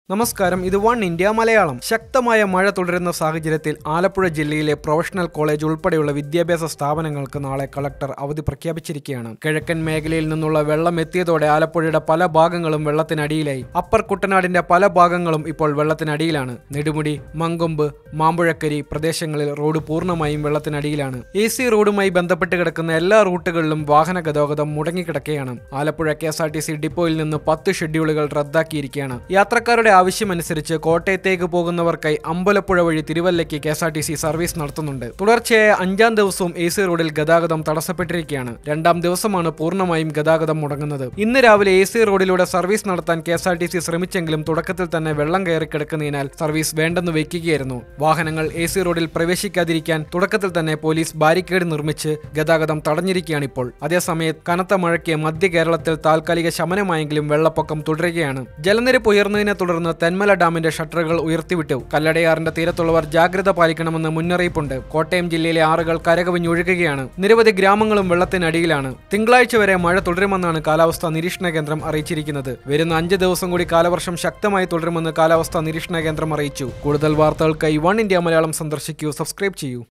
നമസ്കാരം ഇത് one India Malayalam ശക്തമായ മഴ തുടരുന്ന സാഹചര്യത്തിൽ ആലപ്പുഴ ജില്ലയിലെ പ്രൊഫഷണൽ കോളേജ് ഉൾപ്പെടെയുള്ള വിദ്യാഭ്യാസ സ്ഥാപനങ്ങൾക്ക് നാളെ കളക്ടർ അവധി പ്രഖ്യാപിച്ചിരിക്കുകയാണ് കിഴക്കൻ മേഖലയിൽ നിന്നുള്ള വെള്ളം എത്തിയതോടെ ആലപ്പുഴയുടെ പല ഭാഗങ്ങളും വെള്ളത്തിനടിയിലായി അപ്പർ കുട്ടനാടിന്റെ പല ഭാഗങ്ങളും ഇപ്പോൾ വെള്ളത്തിനടിയിലാണ് നെടുമുടി മങ്കൊമ്പ് മാമ്പുഴക്കരി പ്രദേശങ്ങളിൽ റോഡ് പൂർണ്ണമായും വെള്ളത്തിനടിയിലാണ് എ സി റോഡുമായി ബന്ധപ്പെട്ട് കിടക്കുന്ന എല്ലാ റൂട്ടുകളിലും വാഹന ഗതാഗതം മുടങ്ങിക്കിടക്കുകയാണ് Alappuzha K S R T C ഡിപ്പോയിൽ നിന്ന് പത്ത് ഷെഡ്യൂളുകൾ റദ്ദാക്കിയിരിക്കുകയാണ് യാത്രക്കാരുടെ ആവശ്യമനുസരിച്ച് കോട്ടയത്തേക്ക് പോകുന്നവർക്കായി അമ്പലപ്പുഴ വഴി തിരുവല്ലയ്ക്ക് K S R T C service നടത്തുന്നുണ്ട് തുടർച്ചയായ അഞ്ചാം ദിവസവും എ സി റോഡിൽ ഗതാഗതം തടസ്സപ്പെട്ടിരിക്കുകയാണ് രണ്ടാം ദിവസമാണ് പൂർണ്ണമായും ഗതാഗതം മുടങ്ങുന്നത് ഇന്ന് രാവിലെ എ സി റോഡിലൂടെ സർവീസ് നടത്താൻ K S R T C ശ്രമിച്ചെങ്കിലും തുടക്കത്തിൽ തന്നെ വെള്ളം കയറി കിടക്കുന്നതിനാൽ സർവീസ് വേണ്ടെന്ന് വെക്കുകയായിരുന്നു വാഹനങ്ങൾ എ സി റോഡിൽ പ്രവേശിക്കാതിരിക്കാൻ തുടക്കത്തിൽ തന്നെ പോലീസ് ബാരിക്കേഡ് നിർമ്മിച്ച് ഗതാഗതം തടഞ്ഞിരിക്കുകയാണ് ഇപ്പോൾ അതേസമയം കനത്ത മഴയ്ക്ക് മധ്യ കേരളത്തിൽ താൽക്കാലിക ശമനമായെങ്കിലും വെള്ളപ്പൊക്കം തുടരുകയാണ് ജലനിരപ്പ് ഉയർന്നതിനെ തുടർന്ന് തെന്മല ഡാമിന്റെ ഷട്ടറുകൾ ഉയർത്തിവിട്ടു കല്ലടയാറിന്റെ തീരത്തുള്ളവർ ജാഗ്രത പാലിക്കണമെന്ന് മുന്നറിയിപ്പുണ്ട് കോട്ടയം ജില്ലയിലെ ആറുകൾ കരകവിഞ്ഞൊഴുകുകയാണ് നിരവധി ഗ്രാമങ്ങളും വെള്ളത്തിനടിയിലാണ് തിങ്കളാഴ്ച വരെ മഴ തുടരുമെന്നാണ് കാലാവസ്ഥാ നിരീക്ഷണ കേന്ദ്രം അറിയിച്ചിരിക്കുന്നത് വരുന്ന അഞ്ച് ദിവസം കൂടി കാലവർഷം ശക്തമായി തുടരുമെന്ന് കാലാവസ്ഥാ നിരീക്ഷണ കേന്ദ്രം അറിയിച്ചു കൂടുതൽ വാർത്തകൾക്കായി വൺ ഇന്ത്യ മലയാളം സന്ദർശിക്കൂ സബ്സ്ക്രൈബ് ചെയ്യൂ